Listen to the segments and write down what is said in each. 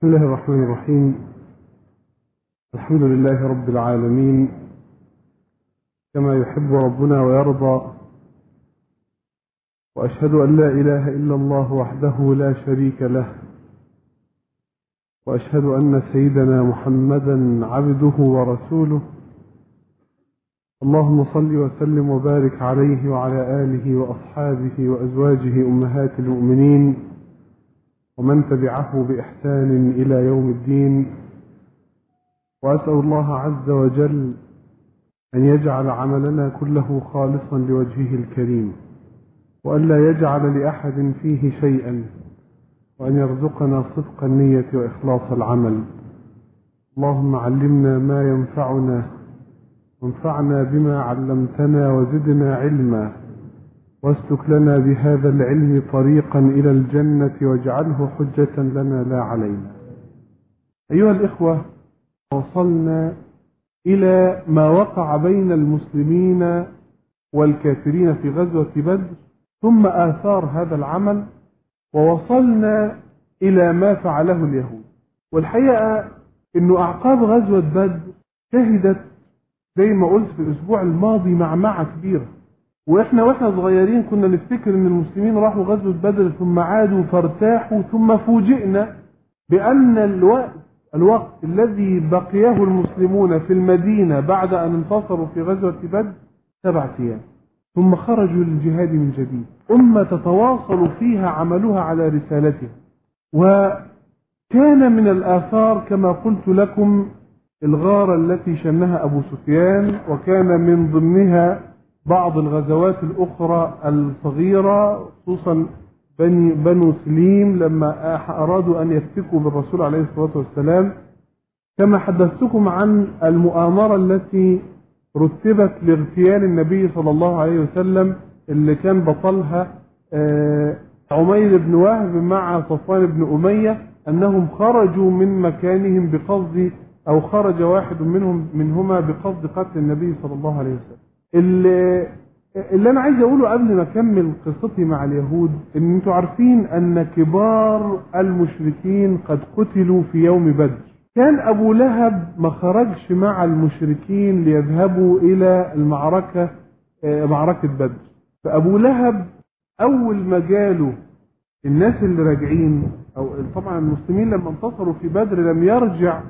بسم الله الرحمن الرحيم الحمد لله رب العالمين كما يحب ربنا ويرضى واشهد ان لا اله الا الله وحده لا شريك له واشهد ان سيدنا محمدا عبده ورسوله اللهم صل وسلم وبارك عليه وعلى اله واصحابه وازواجه امهات المؤمنين ومن تبعه بإحسان إلى يوم الدين وأسأل الله عز وجل أن يجعل عملنا كله خالصا لوجهه الكريم وأن لا يجعل لأحد فيه شيئا وأن يرزقنا صدق النية وإخلاص العمل اللهم علمنا ما ينفعنا وانفعنا بما علمتنا وزدنا علما واسلك لنا بهذا العلم طريقا إلى الجنة واجعله حجة لنا لا علينا أيها الإخوة وصلنا إلى ما وقع بين المسلمين والكافرين في غزوة بدر ثم آثار هذا العمل ووصلنا إلى ما فعله اليهود والحقيقة أنه أعقاب غزوة بدر شهدت زي ما قلت في الأسبوع الماضي معمعة كبيرة واحنا واحنا صغيرين كنا نفتكر ان المسلمين راحوا غزوة بدر ثم عادوا فارتاحوا ثم فوجئنا بان الوقت الوقت الذي بقيه المسلمون في المدينة بعد ان انتصروا في غزوة بدر سبعة ايام ثم خرجوا للجهاد من جديد أمة تتواصل فيها عملها على رسالتها وكان من الآثار كما قلت لكم الغارة التي شنها أبو سفيان وكان من ضمنها بعض الغزوات الأخرى الصغيرة خصوصا بني بنو سليم لما أرادوا أن يفتكوا بالرسول عليه الصلاة والسلام كما حدثتكم عن المؤامرة التي رتبت لاغتيال النبي صلى الله عليه وسلم اللي كان بطلها عمير بن وهب مع صفوان بن أمية أنهم خرجوا من مكانهم بقصد أو خرج واحد منهم منهما بقصد قتل النبي صلى الله عليه وسلم اللي, اللي انا عايز اقوله قبل ما اكمل قصتي مع اليهود ان انتوا عارفين ان كبار المشركين قد قتلوا في يوم بدر كان ابو لهب ما خرجش مع المشركين ليذهبوا الى المعركة معركة بدر فابو لهب اول ما جاله الناس اللي راجعين او طبعا المسلمين لما انتصروا في بدر لم يرجع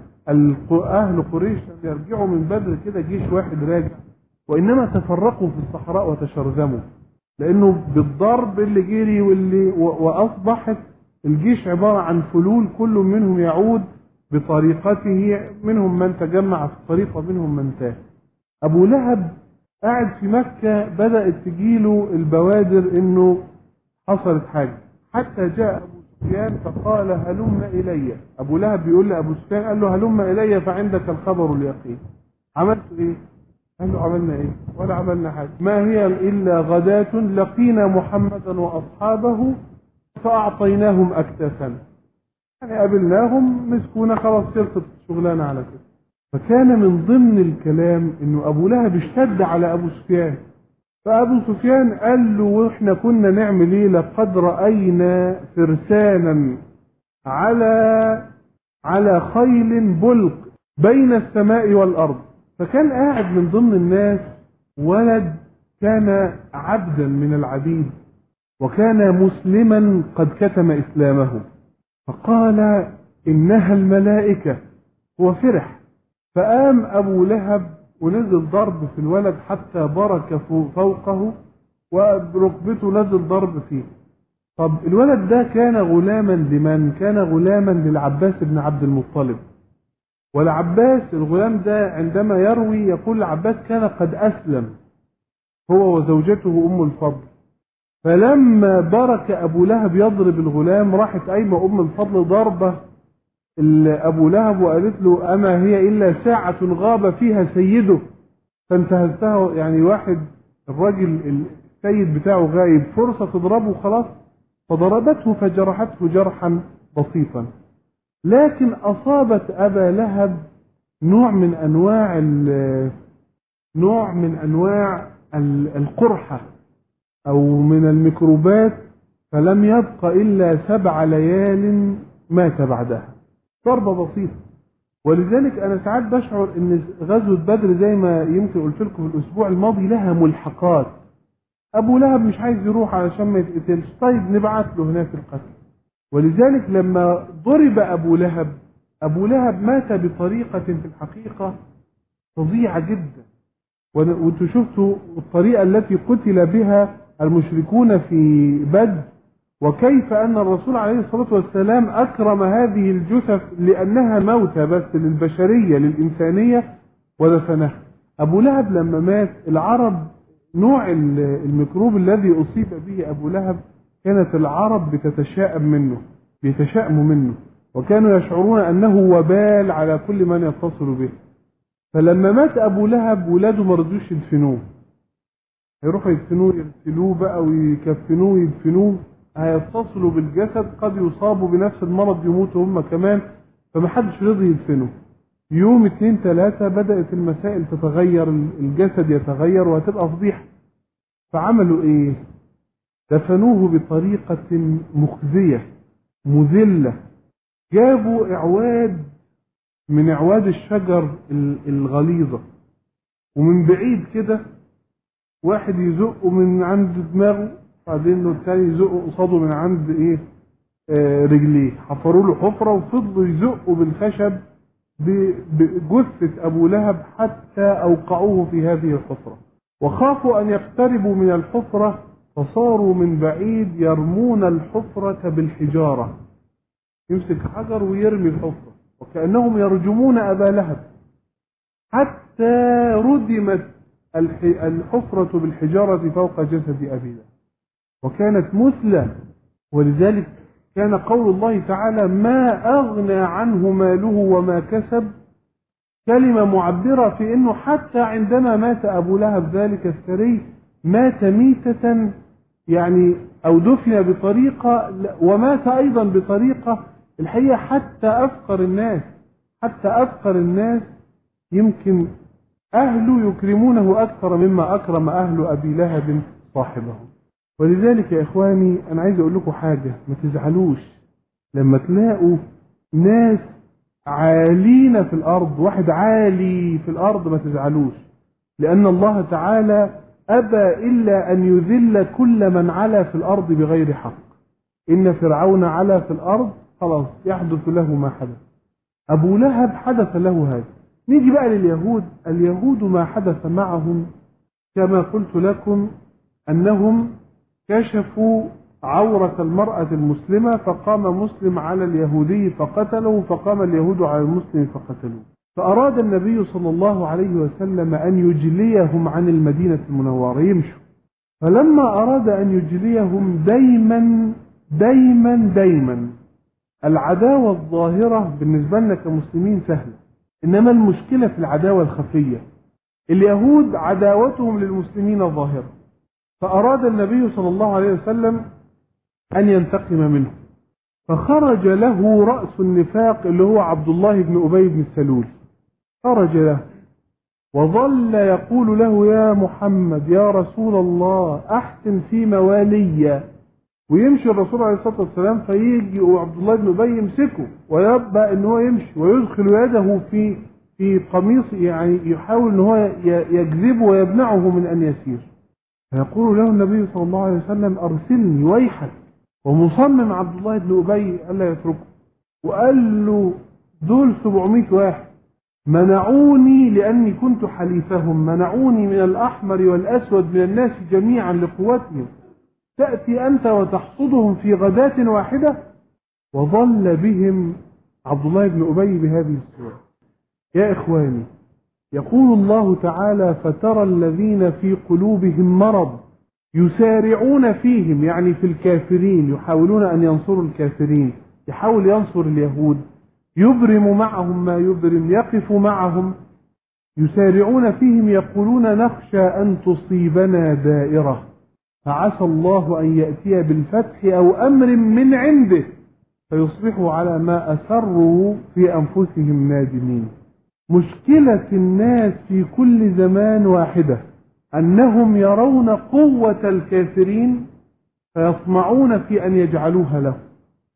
اهل قريش لم يرجعوا من بدر كده جيش واحد راجع وإنما تفرقوا في الصحراء وتشرذموا لأنه بالضرب اللي جري واللي وأصبحت الجيش عبارة عن فلول كل منهم يعود بطريقته منهم من تجمع في الطريق ومنهم من تاه أبو لهب قاعد في مكة بدأت تجيله البوادر إنه حصلت حاجة حتى جاء أبو سفيان فقال هلم إلي أبو لهب بيقول لأبو سفيان قال له هلم إلي فعندك الخبر اليقين عملت إيه؟ قال له عملنا ايه ولا عملنا حاجة ما هي إلا غداة لقينا محمدا وأصحابه فأعطيناهم أكتافا يعني قابلناهم مسكونا خلاص خلصت الشغلانة على كده فكان من ضمن الكلام انه ابو لهب اشتد على ابو سفيان فابو سفيان قال له واحنا كنا نعمل ايه لقد راينا فرسانا على على خيل بلق بين السماء والارض فكان قاعد من ضمن الناس ولد كان عبدا من العبيد وكان مسلما قد كتم إسلامه فقال إنها الملائكة هو فرح فقام أبو لهب ونزل ضرب في الولد حتى برك فوقه وركبته نزل ضرب فيه طب الولد ده كان غلاما لمن كان غلاما للعباس بن عبد المطلب والعباس الغلام ده عندما يروي يقول العباس كان قد أسلم هو وزوجته أم الفضل فلما برك أبو لهب يضرب الغلام راحت قايمة أم الفضل ضربة أبو لهب وقالت له أما هي إلا ساعة غاب فيها سيده فانتهزتها يعني واحد الراجل السيد بتاعه غايب فرصة تضربه خلاص فضربته فجرحته جرحا بسيطا لكن أصابت أبا لهب نوع من أنواع نوع من أنواع القرحة أو من الميكروبات فلم يبق إلا سبع ليال مات بعدها ضربة بسيطة ولذلك أنا ساعات بشعر إن غزوة بدر زي ما يمكن قلت لكم في الأسبوع الماضي لها ملحقات أبو لهب مش عايز يروح علشان ما يتقتلش طيب نبعت له هناك القتل ولذلك لما ضرب أبو لهب أبو لهب مات بطريقة في الحقيقة فظيعة جدا وانتم شفتوا الطريقة التي قتل بها المشركون في بدر وكيف أن الرسول عليه الصلاة والسلام أكرم هذه الجثث لأنها موتى بس للبشرية للإنسانية ودفنها أبو لهب لما مات العرب نوع الميكروب الذي أصيب به أبو لهب كانت العرب بتتشائم منه بيتشائموا منه وكانوا يشعرون أنه وبال على كل من يتصل به فلما مات أبو لهب ولاده ما رضوش يدفنوه هيروحوا يدفنوه يغسلوه بقى ويكفنوه ويدفنوه هيتصلوا بالجسد قد يصابوا بنفس المرض يموتوا هم كمان فمحدش رضي يدفنه يوم اتنين تلاتة بدأت المسائل تتغير الجسد يتغير وهتبقى فضيحة فعملوا ايه دفنوه بطريقة مخزية مذلة جابوا اعواد من اعواد الشجر الغليظة ومن بعيد كده واحد يزقه من عند دماغه بعدين التاني يزقه قصاده من عند ايه آه رجليه حفروا له حفرة وفضلوا يزقوا بالخشب بجثة أبو لهب حتى أوقعوه في هذه الحفرة وخافوا أن يقتربوا من الحفرة فصاروا من بعيد يرمون الحفرة بالحجارة يمسك حجر ويرمي الحفرة وكأنهم يرجمون أبا لهب حتى ردمت الحفرة بالحجارة فوق جسد أبي لهب وكانت مثلى ولذلك كان قول الله تعالى ما أغنى عنه ماله وما كسب كلمة معبرة في أنه حتى عندما مات أبو لهب ذلك الثري مات ميتة يعني أو دفن بطريقة ومات أيضا بطريقة الحقيقة حتى أفقر الناس حتى أفقر الناس يمكن أهله يكرمونه أكثر مما أكرم أهل أبي لهب صاحبه ولذلك يا إخواني أنا عايز أقول لكم حاجة ما تزعلوش لما تلاقوا ناس عالين في الأرض واحد عالي في الأرض ما تزعلوش لأن الله تعالى أبى إلا أن يذل كل من علا في الأرض بغير حق إن فرعون علا في الأرض خلاص يحدث له ما حدث أبو لهب حدث له هذا نيجي بقى لليهود اليهود ما حدث معهم كما قلت لكم أنهم كشفوا عورة المرأة المسلمة فقام مسلم على اليهودي فقتله فقام اليهود على المسلم فقتلوه فأراد النبي صلى الله عليه وسلم أن يجليهم عن المدينة المنورة يمشوا فلما أراد أن يجليهم دايما دايما دايما العداوة الظاهرة بالنسبة لنا كمسلمين سهلة إنما المشكلة في العداوة الخفية اليهود عداوتهم للمسلمين ظاهرة فأراد النبي صلى الله عليه وسلم أن ينتقم منه فخرج له رأس النفاق اللي هو عبد الله بن أبي بن سلول خرج له وظل يقول له يا محمد يا رسول الله أحسن في موالي ويمشي الرسول عليه الصلاة والسلام فيجي وعبد الله بن أبي يمسكه ويبقى ان هو يمشي ويدخل يده في في قميص يعني يحاول ان هو يجذبه ويمنعه من ان يسير فيقول له النبي صلى الله عليه وسلم أرسلني ويحك ومصمم عبد الله بن أبي ألا يتركه وقال له دول 700 واحد منعوني لأني كنت حليفهم منعوني من الأحمر والأسود من الناس جميعا لقوتهم تأتي أنت وتحصدهم في غداة واحدة وظل بهم عبد الله بن أبي بهذه الصورة يا إخواني يقول الله تعالى فترى الذين في قلوبهم مرض يسارعون فيهم يعني في الكافرين يحاولون أن ينصروا الكافرين يحاول ينصر اليهود يبرم معهم ما يبرم يقف معهم يسارعون فيهم يقولون نخشى أن تصيبنا دائرة فعسى الله أن يأتي بالفتح أو أمر من عنده فيصبحوا على ما أسروا في أنفسهم نادمين مشكلة الناس في كل زمان واحدة أنهم يرون قوة الكافرين فيطمعون في أن يجعلوها له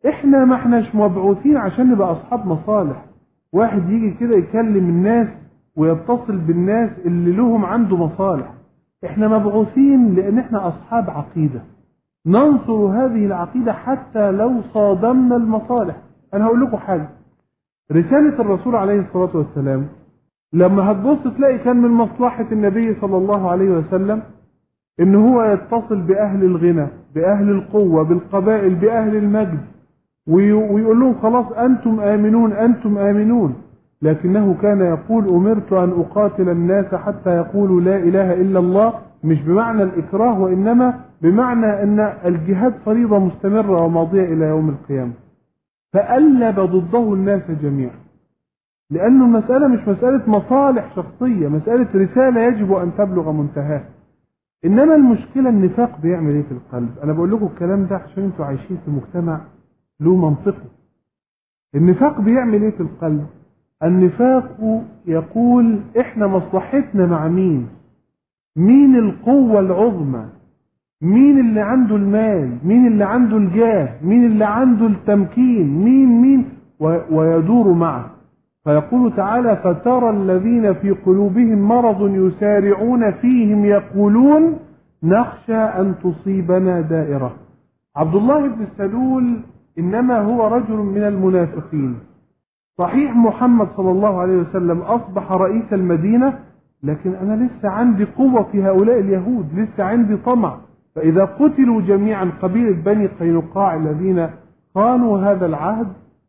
احنا ما احناش مبعوثين عشان نبقى اصحاب مصالح واحد يجي كده يكلم الناس ويتصل بالناس اللي لهم عنده مصالح احنا مبعوثين لان احنا اصحاب عقيده ننصر هذه العقيده حتى لو صادمنا المصالح انا هقول لكم حاجه رساله الرسول عليه الصلاه والسلام لما هتبص تلاقي كان من مصلحه النبي صلى الله عليه وسلم ان هو يتصل باهل الغنى باهل القوه بالقبائل باهل المجد وي- ويقول لهم خلاص انتم امنون انتم امنون لكنه كان يقول امرت ان اقاتل الناس حتى يقولوا لا اله الا الله مش بمعنى الاكراه وانما بمعنى ان الجهاد فريضه مستمره وماضيه الى يوم القيامه فألب ضده الناس جميعا لأنه المسألة مش مسألة مصالح شخصية مسألة رسالة يجب أن تبلغ منتهاها إنما المشكلة النفاق بيعمل إيه في القلب أنا بقول لكم الكلام ده عشان أنتوا عايشين في مجتمع له منطقي النفاق بيعمل إيه في القلب النفاق يقول إحنا مصلحتنا مع مين مين القوة العظمى مين اللي عنده المال مين اللي عنده الجاه مين اللي عنده التمكين مين مين و- ويدور معه فيقول تعالى فترى الذين في قلوبهم مرض يسارعون فيهم يقولون نخشى أن تصيبنا دائرة عبد الله بن سلول إنما هو رجل من المنافقين صحيح محمد صلى الله عليه وسلم أصبح رئيس المدينة لكن أنا لسه عندي قوة في هؤلاء اليهود لسه عندي طمع فإذا قتلوا جميعا قبيلة بني قينقاع الذين خانوا هذا العهد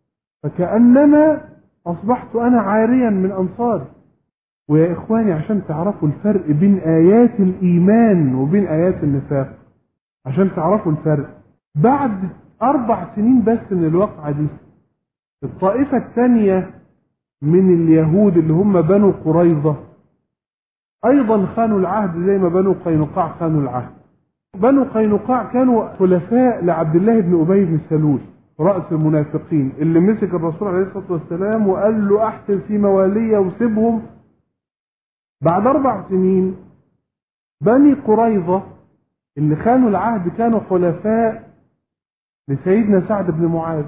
فكأنما أصبحت أنا عاريا من أنصاري ويا إخواني عشان تعرفوا الفرق بين آيات الإيمان وبين آيات النفاق عشان تعرفوا الفرق بعد أربع سنين بس من الواقعة دي الطائفة الثانية من اليهود اللي هم بنو قريظة أيضا خانوا العهد زي ما بنو قينقاع خانوا العهد بنو قينقاع كانوا خلفاء لعبد الله بن أبي بن سلول رأس المنافقين اللي مسك الرسول عليه الصلاة والسلام وقال له أحسن في موالية وسيبهم بعد أربع سنين بني قريظة اللي خانوا العهد كانوا خلفاء لسيدنا سعد بن معاذ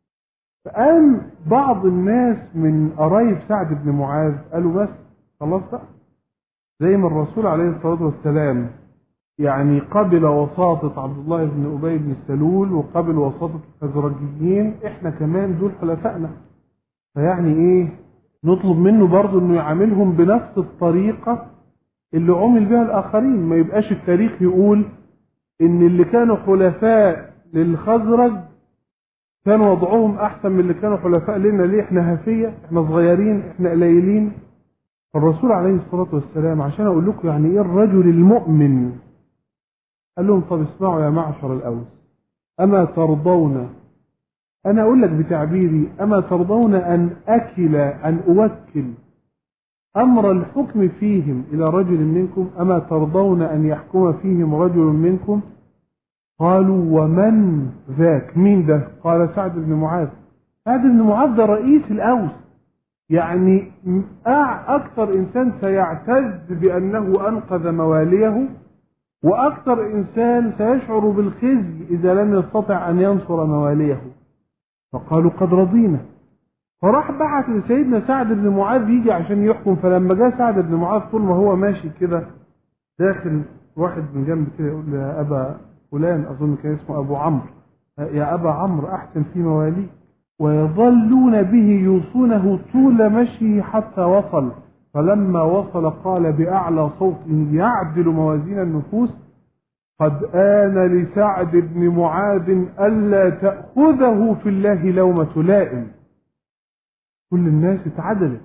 فقام بعض الناس من قرايب سعد بن معاذ قالوا بس خلاص بقى زي ما الرسول عليه الصلاة والسلام يعني قبل وساطة عبد الله بن أبي بن سلول وقبل وساطة الخزرجيين احنا كمان دول حلفائنا فيعني ايه نطلب منه برضه انه يعاملهم بنفس الطريقة اللي عمل بها الآخرين ما يبقاش التاريخ يقول ان اللي كانوا حلفاء للخزرج كان وضعهم احسن من اللي كانوا حلفاء لنا ليه احنا هفية احنا صغيرين احنا قليلين الرسول عليه الصلاة والسلام عشان اقول لكم يعني ايه الرجل المؤمن قال لهم طب اسمعوا يا معشر الأوس أما ترضون أنا أقول لك بتعبيري أما ترضون أن أكل أن أوكل أمر الحكم فيهم إلى رجل منكم أما ترضون أن يحكم فيهم رجل منكم قالوا ومن ذاك مين ده قال سعد بن معاذ سعد بن معاذ ده رئيس الأوس يعني أكثر إنسان سيعتز بأنه أنقذ مواليه وأكثر إنسان سيشعر بالخزي إذا لم يستطع أن ينصر مواليه فقالوا قد رضينا فراح بعث لسيدنا سعد بن معاذ يجي عشان يحكم فلما جاء سعد بن معاذ طول ما هو ماشي كده داخل واحد من جنب كده يقول له يا أبا فلان أظن كان اسمه أبو عمرو يا أبا عمرو أحسن في مواليك ويظلون به يوصونه طول مشيه حتى وصل فلما وصل قال بأعلى صوت يعدل موازين النفوس قد آن لسعد بن معاذ ألا تأخذه في الله لومة لائم كل الناس اتعدلت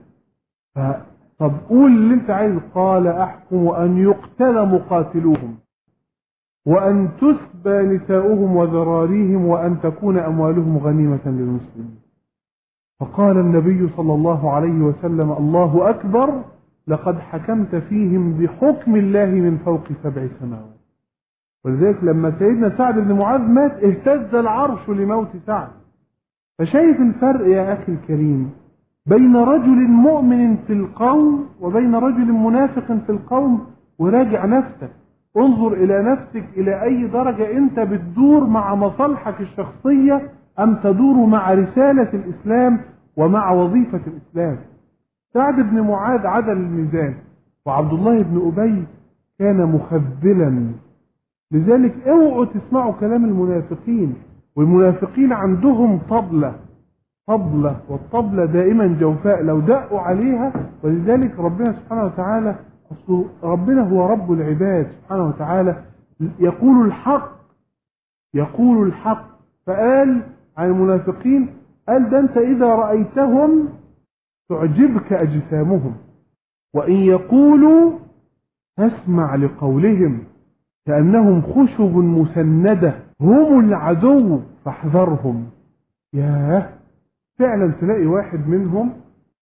طب قول اللي انت عايز قال أحكم أن يقتل مقاتلوهم وأن تسبى نساؤهم وذراريهم وأن تكون أموالهم غنيمة للمسلمين فقال النبي صلى الله عليه وسلم الله أكبر لقد حكمت فيهم بحكم الله من فوق سبع سماوات ولذلك لما سيدنا سعد بن معاذ مات اهتز العرش لموت سعد فشايف الفرق يا أخي الكريم بين رجل مؤمن في القوم وبين رجل منافق في القوم وراجع نفسك انظر إلى نفسك إلى أي درجة أنت بتدور مع مصالحك الشخصية أم تدور مع رسالة الإسلام ومع وظيفة الإسلام سعد بن معاذ عدل الميزان وعبد الله بن أبي كان مخذلا لذلك اوعوا تسمعوا كلام المنافقين والمنافقين عندهم طبلة طبلة والطبلة دائما جوفاء لو دقوا عليها ولذلك ربنا سبحانه وتعالى أصل ربنا هو رب العباد سبحانه وتعالى يقول الحق يقول الحق فقال عن المنافقين قال ده انت اذا رأيتهم تعجبك اجسامهم وان يقولوا تسمع لقولهم كأنهم خشب مسندة هم العدو فاحذرهم ياه فعلا تلاقي واحد منهم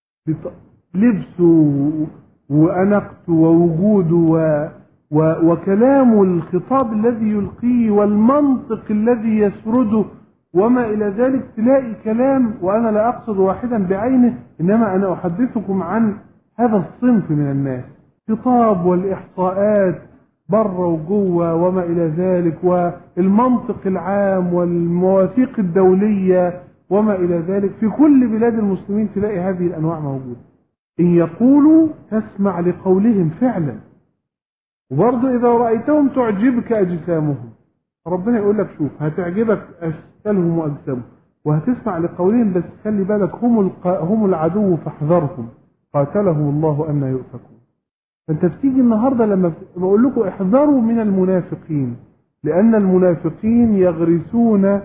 لبسه وأنقته ووجوده و... و... وكلام الخطاب الذي يلقيه والمنطق الذي يسرده وما إلى ذلك تلاقي كلام وأنا لا أقصد واحدا بعينه إنما أنا أحدثكم عن هذا الصنف من الناس خطاب والإحصاءات بره وجوه وما إلى ذلك والمنطق العام والمواثيق الدولية وما إلى ذلك في كل بلاد المسلمين تلاقي هذه الأنواع موجودة إن يقولوا تسمع لقولهم فعلا وبرضه إذا رأيتهم تعجبك أجسامهم ربنا يقول لك شوف هتعجبك أشكالهم وأجسامهم وهتسمع لقولهم بس خلي بالك هم الق... هم العدو فاحذرهم قاتلهم الله أن يؤفكون فأنت بتيجي النهارده لما بقول لكم احذروا من المنافقين لأن المنافقين يغرسون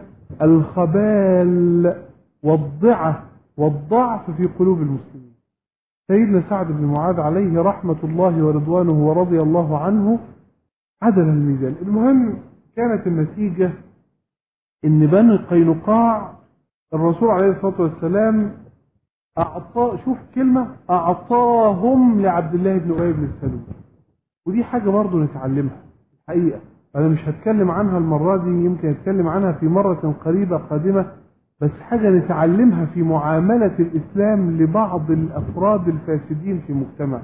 الخبال والضعة والضعف في قلوب المسلمين سيدنا سعد بن معاذ عليه رحمة الله ورضوانه ورضي الله عنه عدل الميزان المهم كانت النتيجة ان بني قينقاع الرسول عليه الصلاة والسلام أعطى شوف كلمة أعطاهم لعبد الله بن أبي بن السلول ودي حاجة برضه نتعلمها الحقيقة أنا مش هتكلم عنها المرة دي يمكن أتكلم عنها في مرة قريبة قادمة بس حاجة نتعلمها في معاملة الإسلام لبعض الأفراد الفاسدين في مجتمع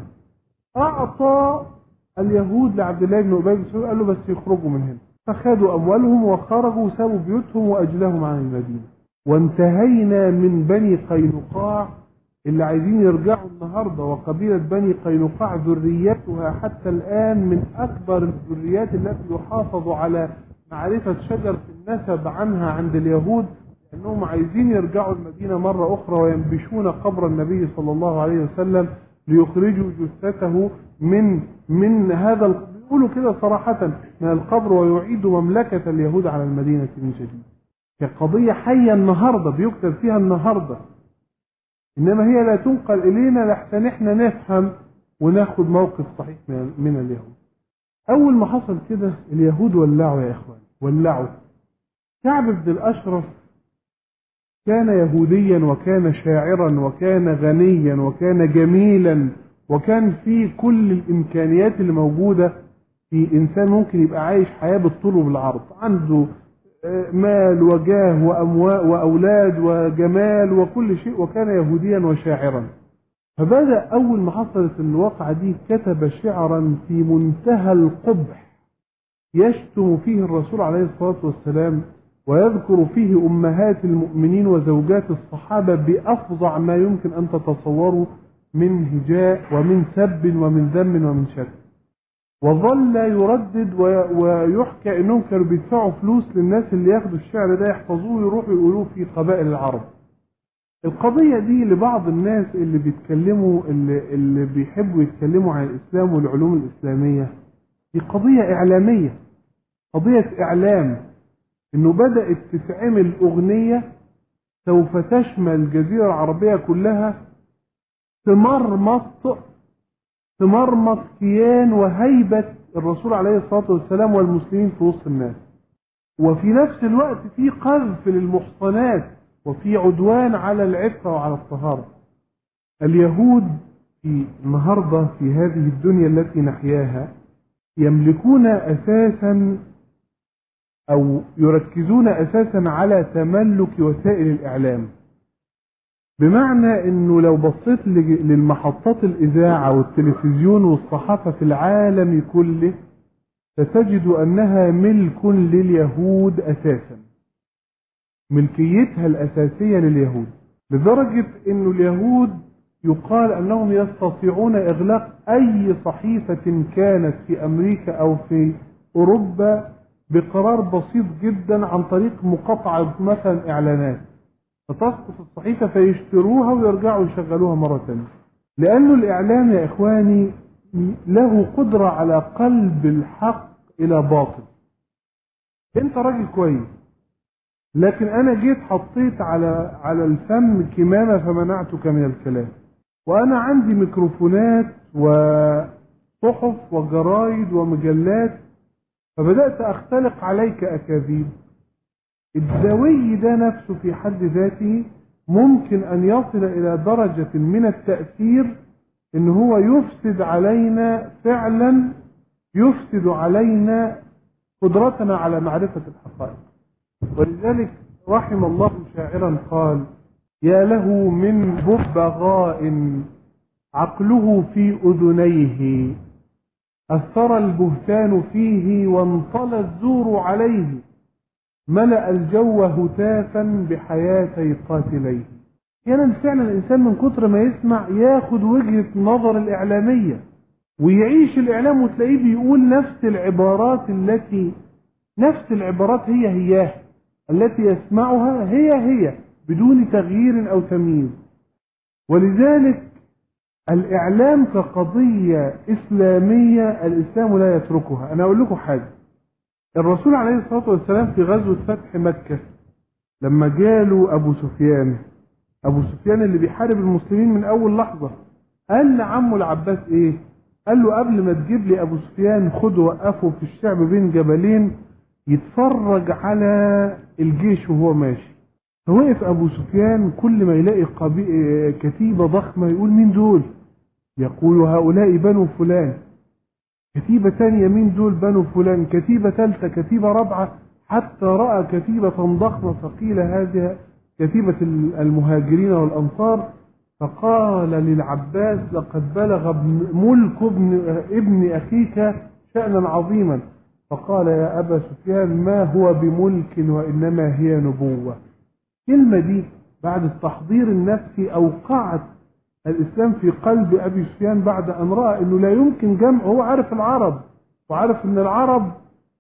أعطى اليهود لعبد الله بن أبي بن سلول قال له بس يخرجوا من هنا فخدوا أموالهم وخرجوا وسابوا بيوتهم وأجلهم عن المدينة وانتهينا من بني قينقاع اللي عايزين يرجعوا النهاردة وقبيلة بني قينقاع ذريتها حتى الآن من أكبر الذريات التي يحافظ على معرفة شجرة النسب عنها عند اليهود لأنهم عايزين يرجعوا المدينة مرة أخرى وينبشون قبر النبي صلى الله عليه وسلم ليخرجوا جثته من من هذا بيقولوا كده صراحة من القبر ويعيدوا مملكة اليهود على المدينة من جديد كقضية حية النهاردة بيكتب فيها النهاردة إنما هي لا تنقل إلينا لحتى احنا نفهم وناخد موقف صحيح من, من اليهود أول ما حصل كده اليهود ولعوا يا إخوان ولعوا كعب بن الأشرف كان يهوديا وكان شاعرا وكان غنيا وكان جميلا وكان فيه كل الإمكانيات اللي موجودة في إنسان ممكن يبقى عايش حياة بالطول وبالعرض عنده مال وجاه وأموال وأولاد وجمال وكل شيء وكان يهوديا وشاعرا فبدأ أول ما حصلت الواقعة دي كتب شعرا في منتهى القبح يشتم فيه الرسول عليه الصلاة والسلام ويذكر فيه أمهات المؤمنين وزوجات الصحابة بأفظع ما يمكن أن تتصوروا من هجاء ومن سب ومن ذم ومن شتم وظل يردد ويحكى انهم كانوا بيدفعوا فلوس للناس اللي ياخدوا الشعر ده يحفظوه يروحوا يقولوه في قبائل العرب. القضية دي لبعض الناس اللي بيتكلموا اللي, اللي بيحبوا يتكلموا عن الإسلام والعلوم الإسلامية دي قضية إعلامية قضية إعلام إنه بدأت تتعمل أغنية سوف تشمل الجزيرة العربية كلها تمرمط تمرمط كيان وهيبة الرسول عليه الصلاة والسلام والمسلمين في وسط الناس وفي نفس الوقت في قذف للمحصنات وفي عدوان على العفة وعلى الطهارة اليهود في النهاردة في هذه الدنيا التي نحياها يملكون أساسا أو يركزون أساسا على تملك وسائل الإعلام بمعنى انه لو بصيت للمحطات الاذاعه والتلفزيون والصحافه في العالم كله ستجد انها ملك لليهود اساسا ملكيتها الأساسية لليهود لدرجة أن اليهود يقال أنهم يستطيعون إغلاق أي صحيفة كانت في أمريكا أو في أوروبا بقرار بسيط جدا عن طريق مقاطعة مثلا إعلانات فتسقط الصحيفة فيشتروها ويرجعوا يشغلوها مرة ثانية لأنه الإعلام يا إخواني له قدرة على قلب الحق إلى باطل أنت راجل كويس لكن أنا جيت حطيت على على الفم كمامة فمنعتك من الكلام وأنا عندي ميكروفونات وصحف وجرايد ومجلات فبدأت أختلق عليك أكاذيب الزوي ده نفسه في حد ذاته ممكن أن يصل إلى درجة من التأثير إن هو يفسد علينا فعلا يفسد علينا قدرتنا على معرفة الحقائق ولذلك رحم الله شاعرا قال يا له من ببغاء عقله في أذنيه أثر البهتان فيه وانطلى الزور عليه ملأ الجو هتافا بحياتي قاتليه يعني فعلا الإنسان من كتر ما يسمع ياخد وجهة نظر الإعلامية ويعيش الإعلام وتلاقيه بيقول نفس العبارات التي نفس العبارات هي هياه التي يسمعها هي هي بدون تغيير أو تمييز ولذلك الإعلام كقضية إسلامية الإسلام لا يتركها أنا أقول لكم حاجة الرسول عليه الصلاة والسلام في غزوة فتح مكة لما جاله أبو سفيان أبو سفيان اللي بيحارب المسلمين من أول لحظة قال لعمه العباس إيه قال له قبل ما تجيب لي أبو سفيان خده وقفه في الشعب بين جبلين يتفرج على الجيش وهو ماشي فوقف أبو سفيان كل ما يلاقي قبي... كتيبة ضخمة يقول مين دول يقول هؤلاء بنو فلان كتيبة ثانية مين دول بنو فلان كتيبة ثالثة كتيبة رابعة حتى رأى كتيبة ضخمة فقيل هذه كتيبة المهاجرين والأنصار فقال للعباس لقد بلغ ملك ابن, ابن أخيك شأنا عظيما فقال يا أبا سفيان ما هو بملك وإنما هي نبوة الكلمة دي بعد التحضير النفسي أوقعت الإسلام في قلب أبي سفيان بعد أن رأى أنه لا يمكن جمع هو عارف العرب وعارف أن العرب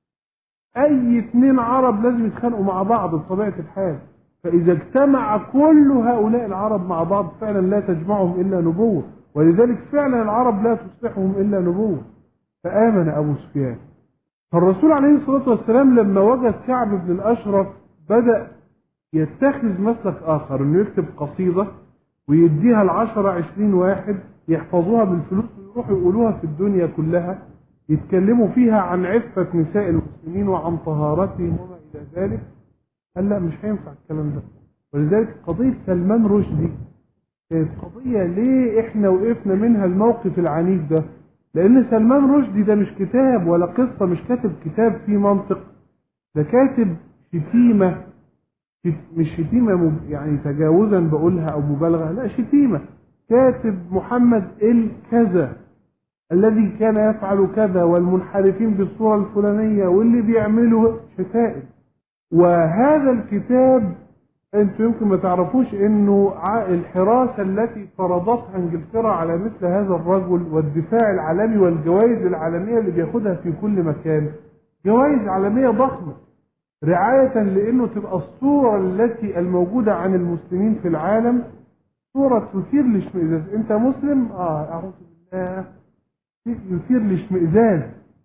أي اثنين عرب لازم يتخانقوا مع بعض بطبيعة الحال فإذا اجتمع كل هؤلاء العرب مع بعض فعلا لا تجمعهم إلا نبوة ولذلك فعلا العرب لا تصلحهم إلا نبوة فآمن أبو سفيان فالرسول عليه الصلاة والسلام لما وجد كعب بن الأشرف بدأ يتخذ مسلك آخر إنه يكتب قصيدة ويديها العشرة عشرين واحد يحفظوها بالفلوس ويروحوا يقولوها في الدنيا كلها يتكلموا فيها عن عفة نساء المسلمين وعن طهارتهم وما إلى ذلك قال لا مش هينفع الكلام ده ولذلك قضية سلمان رشدي كانت قضية ليه احنا وقفنا منها الموقف العنيف ده لأن سلمان رشدي ده مش كتاب ولا قصة مش كاتب كتاب فيه منطق ده كاتب شتيمة مش شتيمة يعني تجاوزا بقولها أو مبالغة لا شتيمة كاتب محمد الكذا الذي كان يفعل كذا والمنحرفين بالصورة الفلانية واللي بيعملوا شتائم وهذا الكتاب انتم يمكن ما تعرفوش انه الحراسة التي فرضتها انجلترا على مثل هذا الرجل والدفاع العالمي والجوائز العالمية اللي بياخدها في كل مكان جوائز عالمية ضخمة رعاية لانه تبقى الصورة التي الموجودة عن المسلمين في العالم صورة تثير الاشمئزاز انت مسلم اه اعوذ بالله يثير الاشمئزاز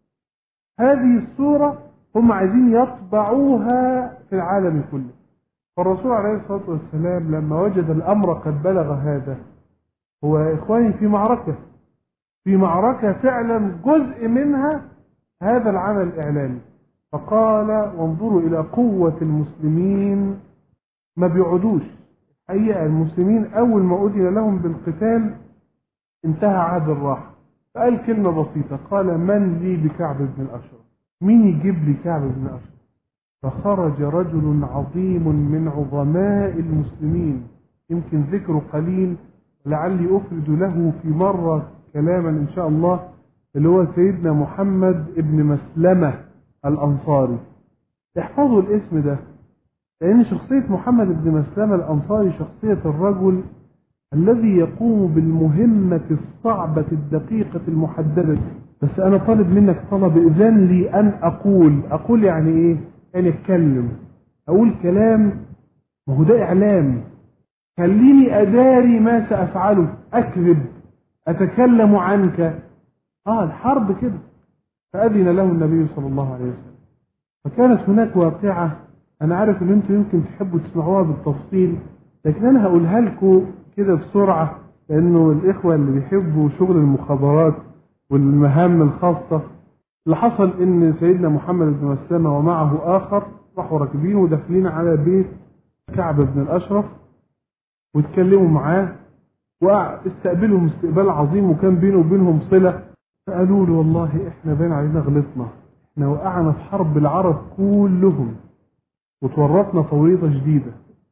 هذه الصورة هم عايزين يطبعوها في العالم كله فالرسول عليه الصلاة والسلام لما وجد الأمر قد بلغ هذا هو إخواني في معركة في معركة فعلا جزء منها هذا العمل الإعلامي فقال وانظروا إلى قوة المسلمين ما بيعودوش حقيقة المسلمين أول ما أذن لهم بالقتال انتهى عهد الراحة فقال كلمة بسيطة قال من لي بكعب بن الأشرف مين يجيب لي كعب بن أشرف فخرج رجل عظيم من عظماء المسلمين يمكن ذكره قليل لعلي أفرد له في مرة كلاما إن شاء الله اللي هو سيدنا محمد ابن مسلمة الأنصاري احفظوا الاسم ده لأن شخصية محمد بن مسلمة الأنصاري شخصية الرجل الذي يقوم بالمهمة الصعبة الدقيقة المحددة بس أنا طالب منك طلب إذن لي أن أقول أقول يعني إيه؟ يعني أتكلم أقول كلام ما هو ده إعلام خليني أداري ما سأفعله أكذب أتكلم عنك آه الحرب كده فأذن له النبي صلى الله عليه وسلم فكانت هناك واقعة أنا عارف إن أنتم يمكن تحبوا تسمعوها بالتفصيل لكن أنا هقولها لكم كده بسرعة لأنه الإخوة اللي بيحبوا شغل المخابرات والمهام الخاصة اللي حصل إن سيدنا محمد بن مسلمة ومعه آخر راحوا راكبين وداخلين على بيت كعب بن الأشرف واتكلموا معاه واستقبلهم استقبال عظيم وكان بينه وبينهم صلة فقالوا له والله احنا باين علينا غلطنا احنا وقعنا في حرب العرب كلهم وتورطنا توريطة جديدة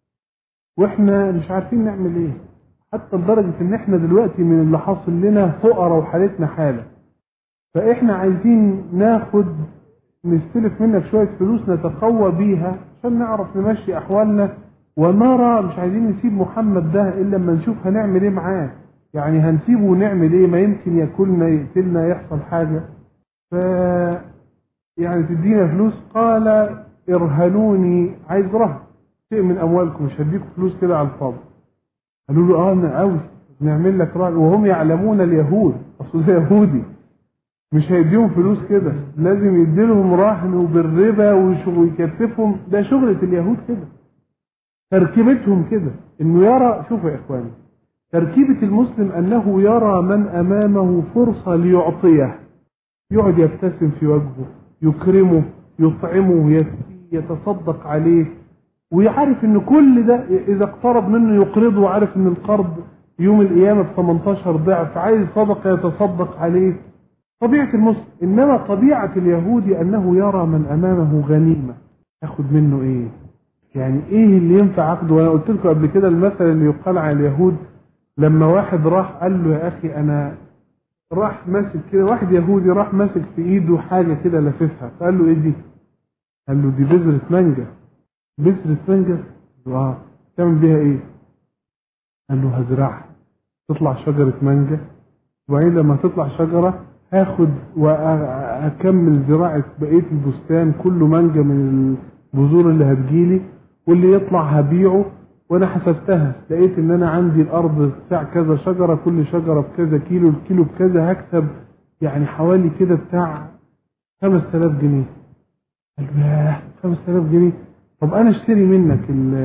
واحنا مش عارفين نعمل ايه حتى لدرجة ان احنا دلوقتي من اللي حاصل لنا فقراء وحالتنا حالة فاحنا عايزين ناخد نستلف منك شوية فلوس نتقوى بيها عشان نعرف نمشي احوالنا ونرى مش عايزين نسيب محمد ده الا لما نشوف هنعمل ايه معاه يعني هنسيبه ونعمل ايه ما يمكن ياكلنا يقتلنا يحصل حاجة ف يعني تدينا فلوس قال ارهنوني عايز رهن شيء من اموالكم مش هديكم فلوس كده على الفاضي قالوا له اه انا قوي نعمل لك رهن وهم يعلمون اليهود اصل ده يهودي مش هيديهم فلوس كده لازم يديلهم رهن وبالربا ويكتفهم ده شغلة اليهود كده تركيبتهم كده انه يرى شوفوا يا اخواني تركيبة المسلم انه يرى من امامه فرصة ليعطيه يقعد يبتسم في وجهه يكرمه يطعمه يسقيه يتصدق عليه ويعرف ان كل ده اذا اقترب منه يقرضه وعارف ان القرض يوم القيامة ب 18 ضعف عايز صدقة يتصدق عليه طبيعة المسلم انما طبيعة اليهودي انه يرى من امامه غنيمة ياخد منه ايه يعني ايه اللي ينفع اخده وانا قلت لكم قبل كده المثل اللي يقال على اليهود لما واحد راح قال له يا اخي انا راح ماسك كده واحد يهودي راح ماسك في ايده حاجة كده لاففها فقال له ايه دي قال له دي بذرة مانجا بذرة مانجا اه تعمل بيها ايه قال له هزرعها تطلع شجرة مانجا وبعدين لما تطلع شجرة هاخد واكمل زراعة بقية البستان كله مانجا من البذور اللي هتجيلي واللي يطلع هبيعه وانا حسبتها لقيت ان انا عندي الارض بتاع كذا شجرة كل شجرة بكذا كيلو الكيلو بكذا هكسب يعني حوالي كده بتاع 5000 جنيه قال له ياه 5000 جنيه طب انا اشتري منك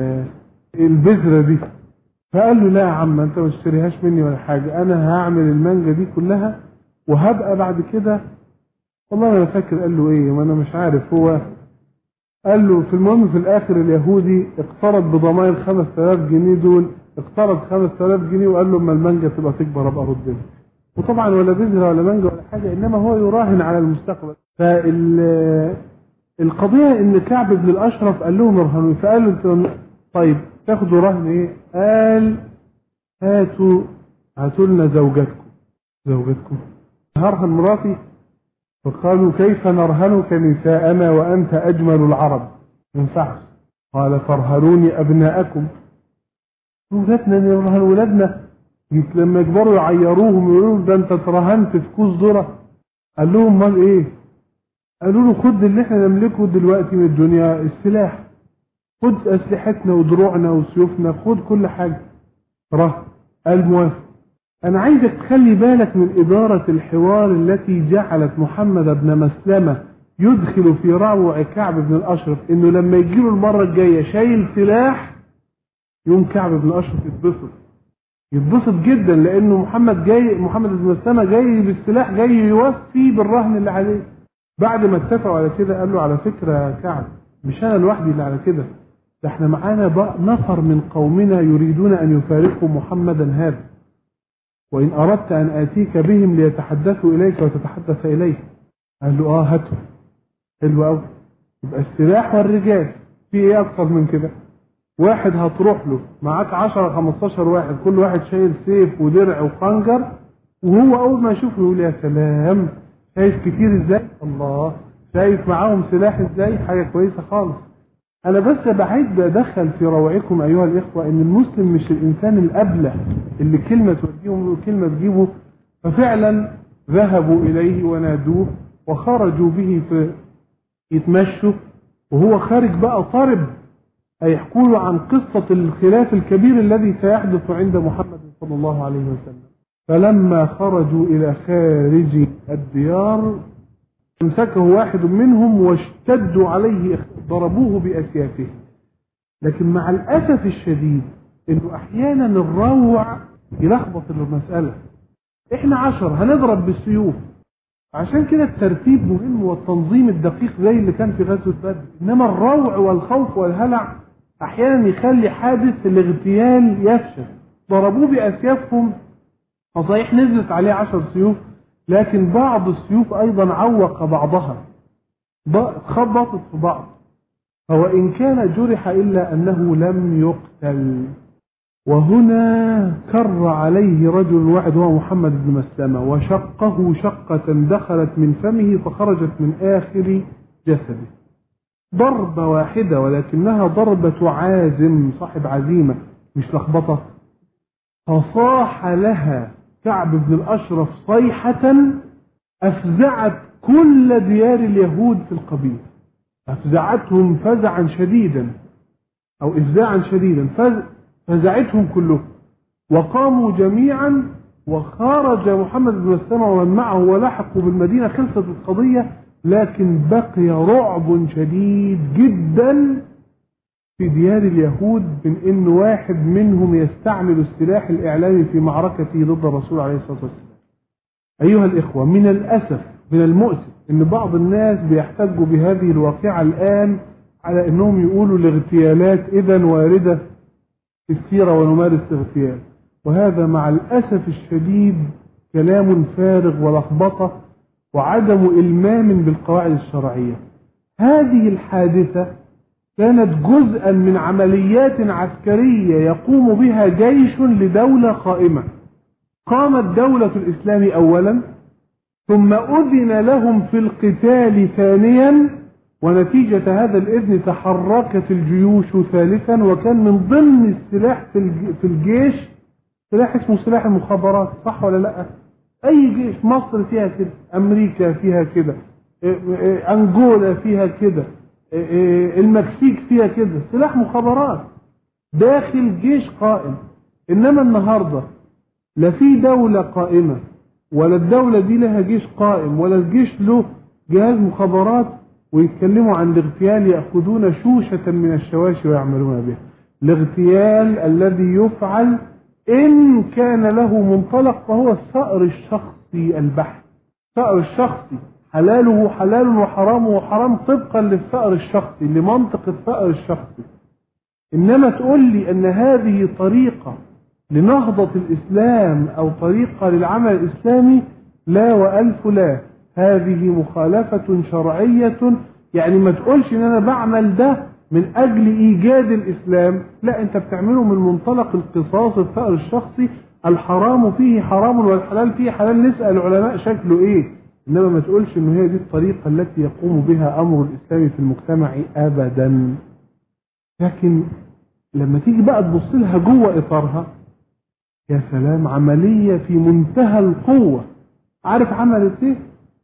البذرة دي فقال له لا يا عم انت ما تشتريهاش مني ولا حاجة انا هعمل المانجا دي كلها وهبقى بعد كده والله انا فاكر قال له ايه ما انا مش عارف هو قال له في المهم في الاخر اليهودي اقترض بضمان 5000 جنيه دول اقترض 5000 جنيه وقال له اما المانجا تبقى تكبر ابقى ردها وطبعا ولا بذره ولا مانجا ولا حاجه انما هو يراهن على المستقبل فال القضيه ان كعب بن الاشرف قال لهم ارهنوا فقال له طيب تاخدوا رهن ايه؟ قال هاتوا هاتوا لنا زوجتكم زوجتكم هرهن مراتي فقالوا كيف نرهنك نساءنا وأنت أجمل العرب ما ينفعش قال فارهنوني أبناءكم ولادنا نرهن ولادنا لما يكبروا يعيروهم يقولوا ده أنت اترهنت في كوز ذرة قال لهم مال إيه؟ قالوا له خد اللي احنا نملكه دلوقتي من الدنيا السلاح خد أسلحتنا ودروعنا وسيوفنا خد كل حاجة رهن قال موافق أنا عايزك تخلي بالك من إدارة الحوار التي جعلت محمد بن مسلمة يدخل في رعوع كعب بن الأشرف إنه لما يجيله المرة الجاية شايل سلاح يوم كعب بن الأشرف يتبسط يتبسط جدا لأنه محمد جاي محمد بن مسلمة جاي بالسلاح جاي يوفي بالرهن اللي عليه بعد ما اتفقوا على كده قال له على فكرة يا كعب مش أنا لوحدي اللي على كده ده احنا معانا بقى نفر من قومنا يريدون أن يفارقوا محمدا هذا وإن أردت أن آتيك بهم ليتحدثوا إليك وتتحدث إليه قال له آه هاتوا حلو أوي يبقى السلاح والرجال في إيه أكتر من كده واحد هتروح له معاك 10 15 واحد كل واحد شايل سيف ودرع وخنجر وهو أول ما يشوفه يقول يا سلام شايف كتير إزاي الله شايف معاهم سلاح إزاي حاجة كويسة خالص أنا بس بعيد أدخل في روعكم أيها الإخوة إن المسلم مش الإنسان الأبله اللي كلمة توديهم وكلمة تجيبه ففعلا ذهبوا إليه ونادوه وخرجوا به في يتمشوا وهو خارج بقى طرب هيحكوا له عن قصة الخلاف الكبير الذي سيحدث عند محمد صلى الله عليه وسلم فلما خرجوا إلى خارج الديار امسكه واحد منهم واشتدوا عليه ضربوه بأسيافهم لكن مع الأسف الشديد انه احيانا الروع يلخبط المسألة احنا عشر هنضرب بالسيوف عشان كده الترتيب مهم والتنظيم الدقيق زي اللي كان في غزوة بدر انما الروع والخوف والهلع احيانا يخلي حادث الاغتيال يفشل ضربوه باسيافهم فصحيح نزلت عليه عشر سيوف لكن بعض السيوف ايضا عوق بعضها خبطت في بعض فوان كان جرح الا انه لم يقتل وهنا كر عليه رجل واحد وهو محمد بن مسلمة وشقه شقة دخلت من فمه فخرجت من آخر جسده ضربة واحدة ولكنها ضربة عازم صاحب عزيمة مش لخبطة فصاح لها كعب بن الأشرف صيحة أفزعت كل ديار اليهود في القبيلة أفزعتهم فزعا شديدا أو إفزاعا شديدا فزعتهم كلهم وقاموا جميعا وخرج محمد بن مسلمة ومن معه ولحقوا بالمدينة خلصت القضية لكن بقي رعب شديد جدا في ديار اليهود من ان واحد منهم يستعمل السلاح الاعلامي في معركته ضد الرسول عليه الصلاه والسلام. ايها الاخوه من الاسف من المؤسف ان بعض الناس بيحتجوا بهذه الواقعه الان على انهم يقولوا الاغتيالات اذا وارده في السيره ونمارس اغتيال. وهذا مع الاسف الشديد كلام فارغ ولخبطه وعدم المام بالقواعد الشرعيه. هذه الحادثه كانت جزءا من عمليات عسكرية يقوم بها جيش لدولة قائمة قامت دولة الإسلام أولا ثم أذن لهم في القتال ثانيا ونتيجة هذا الإذن تحركت الجيوش ثالثا وكان من ضمن السلاح في الجيش سلاح اسمه سلاح المخابرات صح ولا لا أي جيش مصر فيها كده أمريكا فيها كده أنجولا فيها كده المكسيك فيها كده سلاح مخابرات داخل جيش قائم انما النهارده لا في دولة قائمة ولا الدولة دي لها جيش قائم ولا الجيش له جهاز مخابرات ويتكلموا عن الاغتيال يأخذون شوشة من الشواشي ويعملون بها الاغتيال الذي يفعل إن كان له منطلق فهو الثأر الشخصي البحث الثأر الشخصي حلاله حلال وحرامه حرام طبقا للثأر الشخصي لمنطق الثأر الشخصي إنما تقول لي أن هذه طريقة لنهضة الإسلام أو طريقة للعمل الإسلامي لا وألف لا هذه مخالفة شرعية يعني ما تقولش إن أنا بعمل ده من أجل إيجاد الإسلام لا أنت بتعمله من منطلق القصاص الثأر الشخصي الحرام فيه حرام والحلال فيه حلال نسأل العلماء شكله إيه إنما ما تقولش إن هي دي الطريقة التي يقوم بها أمر الإسلام في المجتمع أبدا لكن لما تيجي بقى تبص لها جوه إطارها يا سلام عملية في منتهى القوة عارف عملت إيه؟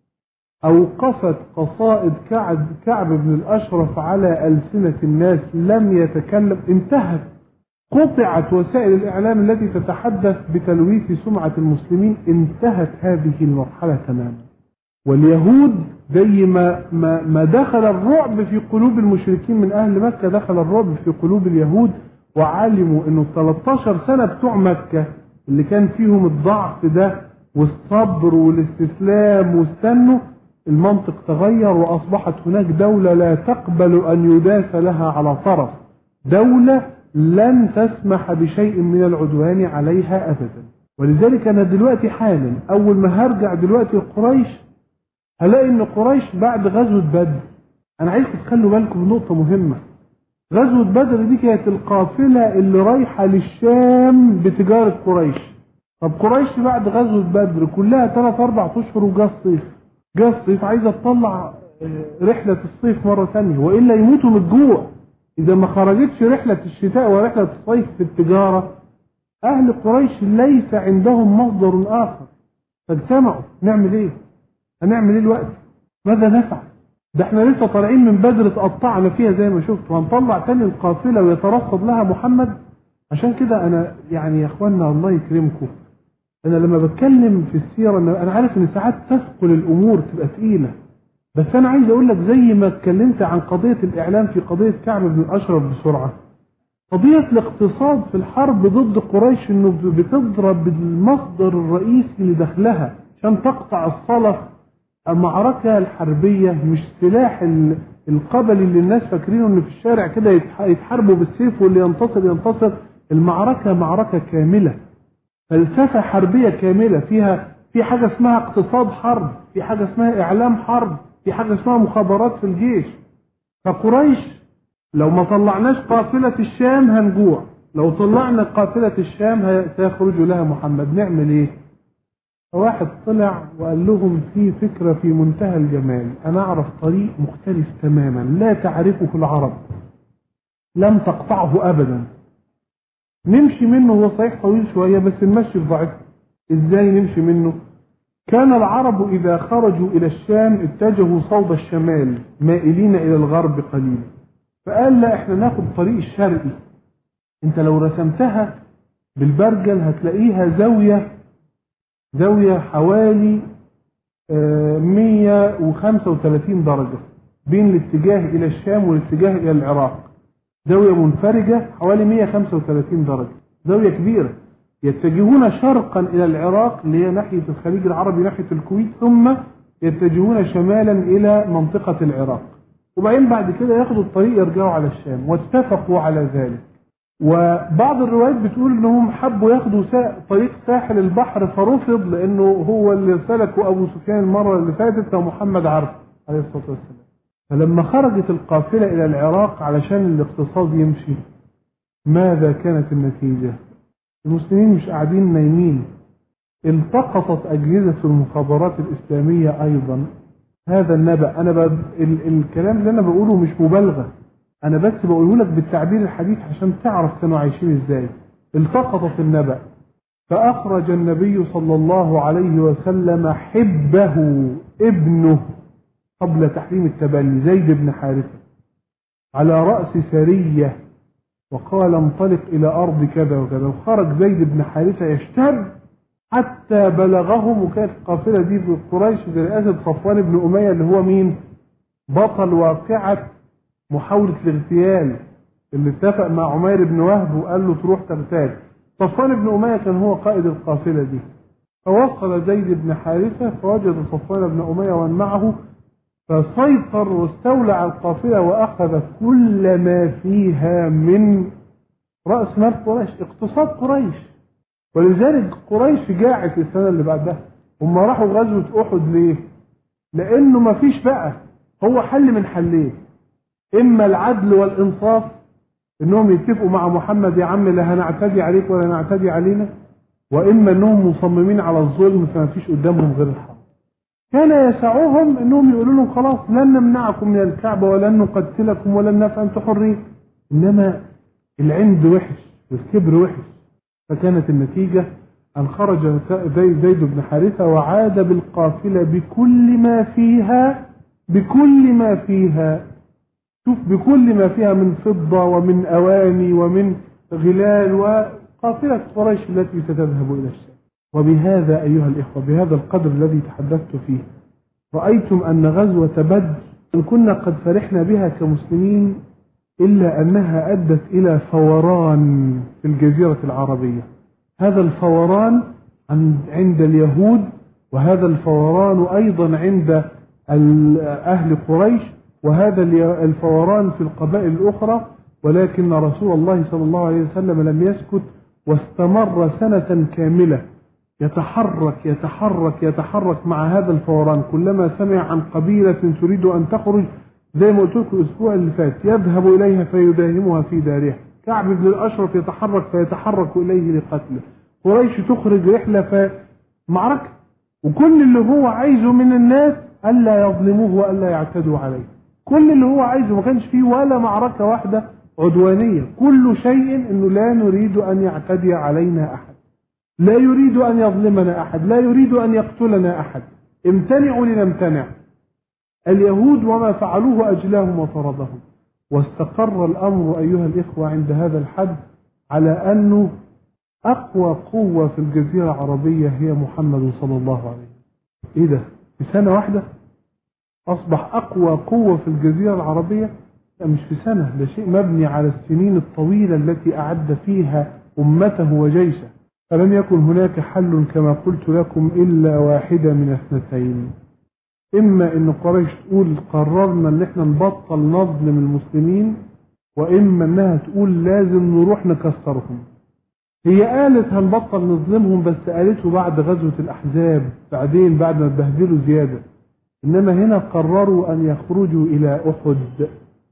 أوقفت قصائد كعب كعب بن الأشرف على ألسنة الناس لم يتكلم انتهت قطعت وسائل الإعلام التي تتحدث بتلويث سمعة المسلمين انتهت هذه المرحلة تماما واليهود زي ما ما ما دخل الرعب في قلوب المشركين من اهل مكه دخل الرعب في قلوب اليهود وعلموا انه 13 سنه بتوع مكه اللي كان فيهم الضعف ده والصبر والاستسلام واستنوا المنطق تغير واصبحت هناك دوله لا تقبل ان يداس لها على طرف دوله لن تسمح بشيء من العدوان عليها ابدا ولذلك انا دلوقتي حالا اول ما هرجع دلوقتي قريش هلاقي ان قريش بعد غزوة بدر انا عايزكم تخلوا بالكم من نقطة مهمة غزوة بدر دي كانت القافلة اللي رايحة للشام بتجارة قريش طب قريش بعد غزوة بدر كلها ثلاث اربع اشهر وجا الصيف جا الصيف عايزة تطلع رحلة الصيف مرة ثانية والا يموتوا من الجوع إذا ما خرجتش رحلة الشتاء ورحلة الصيف في التجارة أهل قريش ليس عندهم مصدر آخر فاجتمعوا نعمل إيه؟ هنعمل إيه الوقت؟ ماذا نفعل؟ ده احنا لسه طالعين من بدر اتقطعنا فيها زي ما شفت وهنطلع تاني القافله ويترصد لها محمد عشان كده انا يعني يا اخوانا الله يكرمكم انا لما بتكلم في السيره انا أنا عارف ان ساعات تثقل الامور تبقى ثقيله بس انا عايز اقول لك زي ما اتكلمت عن قضيه الاعلام في قضيه كعب بن الاشرف بسرعه قضيه الاقتصاد في الحرب ضد قريش انه بتضرب بالمصدر الرئيسي لدخلها عشان تقطع الصلاه المعركة الحربية مش سلاح ال- القبلي اللي الناس فاكرينه ان في الشارع كده يتح- يتحاربوا بالسيف واللي ينتصر ينتصر المعركة معركة كاملة فلسفة حربية كاملة فيها في حاجة اسمها اقتصاد حرب في حاجة اسمها اعلام حرب في حاجة اسمها مخابرات في الجيش فقريش لو ما طلعناش قافلة الشام هنجوع لو طلعنا قافلة الشام هي- سيخرج لها محمد نعمل ايه فواحد طلع وقال لهم في فكرة في منتهى الجمال أنا أعرف طريق مختلف تماما لا تعرفه العرب لم تقطعه أبدا نمشي منه هو صحيح طويل شوية بس المشي ضعيف إزاي نمشي منه كان العرب إذا خرجوا إلى الشام اتجهوا صوب الشمال مائلين إلى الغرب قليلا فقال لا احنا ناخد طريق الشرقي انت لو رسمتها بالبرجل هتلاقيها زاوية زاوية حوالي آه، 135 درجة بين الاتجاه إلى الشام والاتجاه إلى العراق زاوية منفرجة حوالي 135 درجة زاوية كبيرة يتجهون شرقا إلى العراق اللي هي ناحية الخليج العربي ناحية الكويت ثم يتجهون شمالا إلى منطقة العراق وبعدين بعد كده ياخدوا الطريق يرجعوا على الشام واتفقوا على ذلك وبعض الروايات بتقول انهم حبوا ياخدوا سا... طريق ساحل البحر فرفض لانه هو اللي سلكه ابو سفيان المره اللي فاتت ومحمد عارف عليه الصلاه والسلام فلما خرجت القافله الى العراق علشان الاقتصاد يمشي ماذا كانت النتيجه؟ المسلمين مش قاعدين نايمين التقطت اجهزه المخابرات الاسلاميه ايضا هذا النبأ انا ب... ال... الكلام اللي انا بقوله مش مبالغه انا بس بقوله لك بالتعبير الحديث عشان تعرف كانوا عايشين ازاي التقطت النبأ فأخرج النبي صلى الله عليه وسلم حبه ابنه قبل تحريم التبني زيد بن حارثة على رأس سرية وقال انطلق إلى أرض كذا وكذا وخرج زيد بن حارثة يشتد حتى بلغهم وكانت القافلة دي في قريش برئاسة صفوان بن أمية اللي هو مين؟ بطل واقعة محاولة الاغتيال اللي اتفق مع عمير بن وهب وقال له تروح تغتال صفوان بن أمية كان هو قائد القافلة دي فوصل زيد بن حارثة فوجد صفوان بن أمية ومن معه فسيطر واستولى على القافلة وأخذ كل ما فيها من رأس مال قريش اقتصاد قريش ولذلك قريش جاعت السنة اللي بعدها هم راحوا غزوة أحد ليه؟ لأنه ما فيش بقى هو حل من حلين إما العدل والإنصاف إنهم يتفقوا مع محمد يا عم لا هنعتدي عليك ولا نعتدي علينا وإما إنهم مصممين على الظلم فما فيش قدامهم غير الحق كان يسعهم إنهم يقولوا لهم خلاص لن نمنعكم من الكعبة ولن نقتلكم ولن نفعل أنتم حرين إنما العند وحش والكبر وحش فكانت النتيجة أن خرج زي- زيد بن حارثة وعاد بالقافلة بكل ما فيها بكل ما فيها شوف بكل ما فيها من فضة ومن أواني ومن غلال وقافلة قريش التي ستذهب إلى الشام وبهذا أيها الإخوة بهذا القدر الذي تحدثت فيه رأيتم أن غزوة بدر إن كنا قد فرحنا بها كمسلمين إلا أنها أدت إلى فوران في الجزيرة العربية هذا الفوران عند عند اليهود وهذا الفوران أيضا عند ال- أهل قريش وهذا الي- الفوران في القبائل الأخرى ولكن رسول الله صلى الله عليه وسلم لم يسكت واستمر سنة كاملة يتحرك يتحرك يتحرك مع هذا الفوران كلما سمع عن قبيلة تريد أن تخرج زي ما قلت لكم الأسبوع اللي فات يذهب إليها فيداهمها في دارها كعب بن الأشرف يتحرك فيتحرك إليه لقتله قريش تخرج رحلة فمعركة وكل اللي هو عايزه من الناس ألا يظلموه وألا يعتدوا عليه كل اللي هو عايزه ما كانش فيه ولا معركة واحدة عدوانية كل شيء أنه لا نريد أن يعتدي علينا أحد لا يريد أن يظلمنا أحد لا يريد أن يقتلنا أحد امتنعوا لنمتنع اليهود وما فعلوه أجلاهم وطردهم واستقر الأمر أيها الإخوة عند هذا الحد على أنه أقوى قوة في الجزيرة العربية هي محمد صلى الله عليه وسلم إيه ده في سنة واحدة أصبح أقوى قوة في الجزيرة العربية لا مش في سنة ده شيء مبني على السنين الطويلة التي أعد فيها أمته وجيشه فلم يكن هناك حل كما قلت لكم إلا واحدة من اثنتين إما إن قريش تقول قررنا إن إحنا نبطل نظلم المسلمين وإما إنها تقول لازم نروح نكسرهم هي قالت هنبطل نظلمهم بس قالته بعد غزوة الأحزاب بعدين بعد ما اتبهدلوا زيادة إنما هنا قرروا أن يخرجوا إلى أحد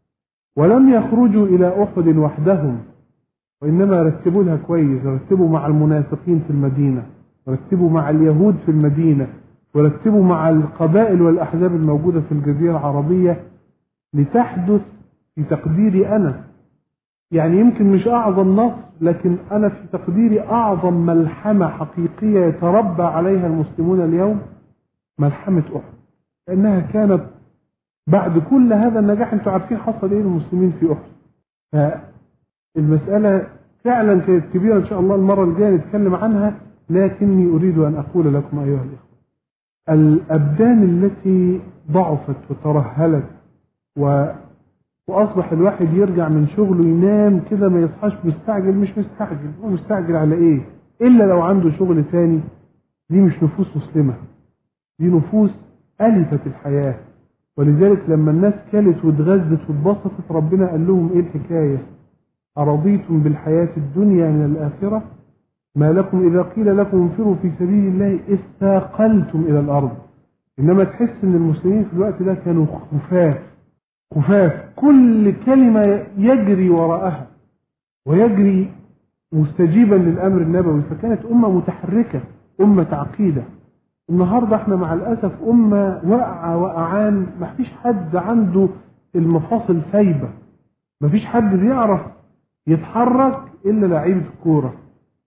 ولم يخرجوا إلى أحد وحدهم وإنما رتبوا لها كويس رتبوا مع المنافقين في المدينة ورتبوا مع اليهود في المدينة ورتبوا مع القبائل والأحزاب الموجودة في الجزيرة العربية لتحدث في تقديري أنا يعني يمكن مش أعظم نصر لكن أنا في تقديري أعظم ملحمة حقيقية يتربى عليها المسلمون اليوم ملحمة أحد لأنها كانت بعد كل هذا النجاح أنتم عارفين حصل إيه للمسلمين في أحد فالمسألة فعلا كانت كبيرة إن شاء الله المرة الجاية نتكلم عنها لكني أريد أن أقول لكم أيها الإخوة الأبدان التي ضعفت وترهلت و... وأصبح الواحد يرجع من شغله ينام كده ما يصحاش مستعجل مش مستعجل هو مستعجل على إيه إلا لو عنده شغل ثاني دي مش نفوس مسلمة دي نفوس ألفت الحياة ولذلك لما الناس كلت واتغذت واتبسطت ربنا قال لهم إيه الحكاية أرضيتم بالحياة الدنيا من الآخرة ما لكم إذا قيل لكم انفروا في سبيل الله استاقلتم إلى الأرض إنما تحس إن المسلمين في الوقت ده كانوا خفاف خفاف كل كلمة يجري وراءها ويجري مستجيبا للأمر النبوي فكانت أمة متحركة أمة عقيدة النهاردة احنا مع الأسف أمة واقعة وقعان ما فيش حد عنده المفاصل سايبة ما فيش حد بيعرف يتحرك إلا لعيبة الكورة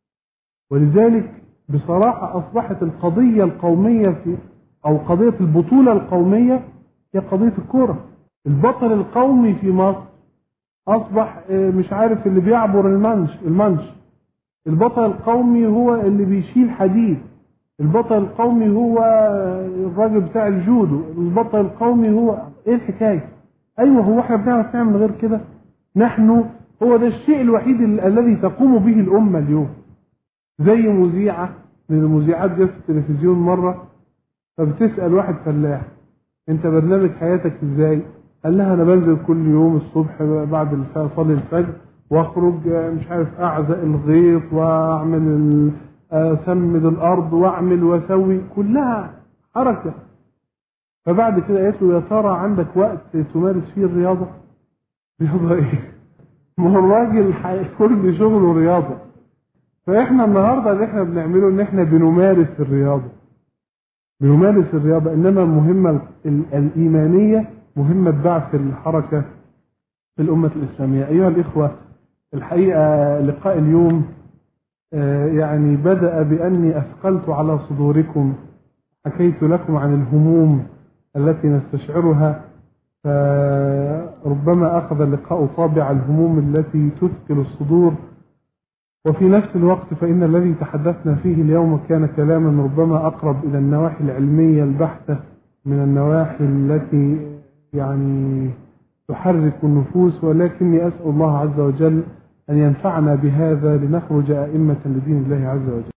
ولذلك بصراحة أصبحت القضية القومية في أو قضية البطولة القومية هي قضية الكورة البطل القومي في مصر أصبح مش عارف اللي بيعبر المنش المنش البطل القومي هو اللي بيشيل حديد البطل القومي هو الراجل بتاع الجودو البطل القومي هو ايه الحكاية ايوه هو احنا بنعرف نعمل غير كده نحن هو ده الشيء الوحيد الذي تقوم به الامة اليوم زي مذيعة من المذيعات جت في التلفزيون مرة فبتسأل واحد فلاح انت برنامج حياتك ازاي قال لها انا بنزل كل يوم الصبح بعد صلي الفجر واخرج مش عارف اعزق الغيط واعمل اسمد الارض واعمل واسوي كلها حركه فبعد كده قالت له يا ترى عندك وقت تمارس فيه الرياضه؟ رياضه ايه؟ ما هو الراجل كل شغله رياضه فاحنا النهارده اللي احنا بنعمله ان احنا بنمارس الرياضه بنمارس الرياضه انما المهمه الايمانيه مهمه بعث الحركه في الامه الاسلاميه ايها الاخوه الحقيقه لقاء اليوم يعني بدأ بأني أثقلت على صدوركم حكيت لكم عن الهموم التي نستشعرها فربما أخذ اللقاء طابع الهموم التي تثقل الصدور وفي نفس الوقت فإن الذي تحدثنا فيه اليوم كان كلاما ربما أقرب إلى النواحي العلمية البحتة من النواحي التي يعني تحرك النفوس ولكني أسأل الله عز وجل أن ينفعنا بهذا لنخرج أئمة لدين الله عز وجل